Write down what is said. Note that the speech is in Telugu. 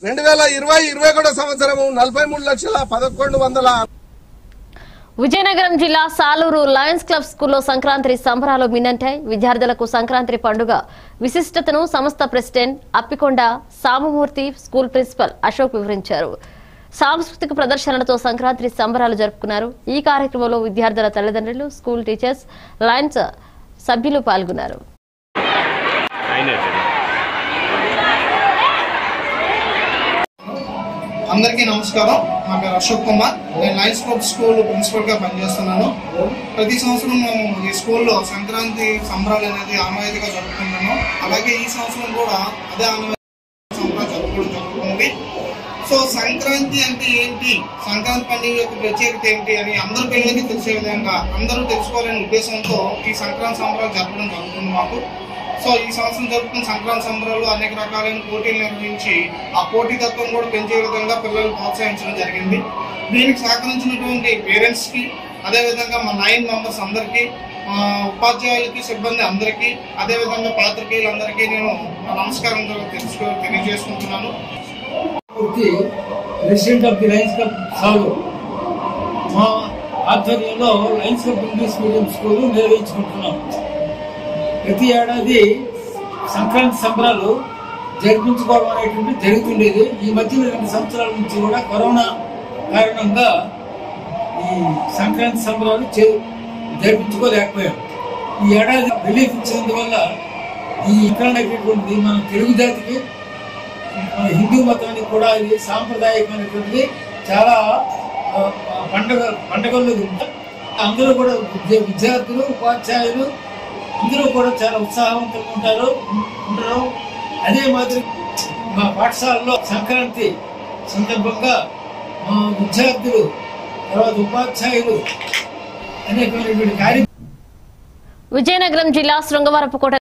రెండు వేల ఇరవై ఇరవై ఒకటో సంవత్సరము నలభై మూడు లక్షల పదకొండు వందల విజయనగరం జిల్లా సాలూరు లయన్స్ క్లబ్ స్కూల్లో సంక్రాంతి సంబరాలు మిన్నంటాయి విద్యార్థులకు సంక్రాంతి పండుగ విశిష్టతను సంస్థ president Appikonda Samamurthy school principal Ashok వివరించారు సాంస్కృతిక ప్రదర్శనలతో సంక్రాంతి సంబరాలు జరుపుకున్నారు ఈ కార్యక్రమంలో విద్యార్థుల తల్లిదండ్రులు స్కూల్ టీచర్స్ లయన్స్ సభ్యులు పాల్గొన్నారు అందరికీ నమస్కారం నా పేరు అశోక్ కుమార్ నేను లయన్స్ క్లబ్ స్కూల్ ప్రిన్సిపల్ గా పనిచేస్తున్నాను ప్రతి సంవత్సరం మేము ఈ స్కూల్లో సంక్రాంతి సంబరాలు అనేది ఆనవాయితీగా జరుపుకుంటున్నాము అలాగే ఈ సంవత్సరం కూడా అదే ఆనవాయితీ సంబరాలు జరుపుకోవడం జరుగుతుంది సో సంక్రాంతి అంటే ఏంటి సంక్రాంతి పండుగ యొక్క ప్రత్యేకత ఏంటి అని అందరి పిల్లలకి తెలిసే విధంగా అందరూ తెలుసుకోవాలనే ఉద్దేశంతో ఈ సంక్రాంతి సంబరాలు జరపడం జరుగుతుంది మాకు సో ఈ సంవత్సరం జరుపుకున్న సంక్రాంతి సంబరాలు అనేక రకాలైన పోటీలు నిర్వహించి ఆ పోటీ తత్వం కూడా పెంచే విధంగా పిల్లలు ప్రోత్సహించడం జరిగింది దీనికి సహకరించినటువంటి పేరెంట్స్ కి అదేవిధంగా మా నైన్ మెంబర్స్ అందరికీ ఆ, ఉపాధ్యాయులకి సిబ్బంది అందరికీ అదేవిధంగా పాత్రికేయులందరికీ నేను నా నమస్కారం తెలుసుకో తెలియజేసుకుంటున్నాను పూర్తి president of the Lions Club సాగు మా ఆధ్వర్యంలో Lions Club English medium school నిర్వహించుకుంటున్నాం ప్రతి ఏడాది సంక్రాంతి సంబరాలు జరిపించుకోవడం అనేటువంటి జరుగుతుండేది ఈ మధ్య రెండు సంవత్సరాల నుంచి కూడా కరోనా కారణంగా ఈ సంక్రాంతి సంబరాలు చే- జరిపించుకోలేకపోయాం ఈ ఏడాది రిలీఫ్ ఇచ్చినందువల్ల ఈ ఇక్కడ అనేటటువంటిది మన తెలుగు జాతికి మన హిందూ మతానికి కూడా ఇది సాంప్రదాయకమైనటువంటిది చాలా ఆ, ఆ, పండగ పండగల్లో ఉంటాయి. అందరూ కూడా విద్య- విద్యార్థులు ఉపాధ్యాయులు అందరూ కూడా చాలా ఉత్సాహవంతంగా ఉంటారు ఉంటారు అదే మాదిరి మా పాఠశాలలో సంక్రాంతి సందర్భంగా మా విద్యార్థులు తర్వాత ఉపాధ్యాయులు అనేకమైనటువంటి కార్య విజయనగరం జిల్లా శృంగవరపుకోట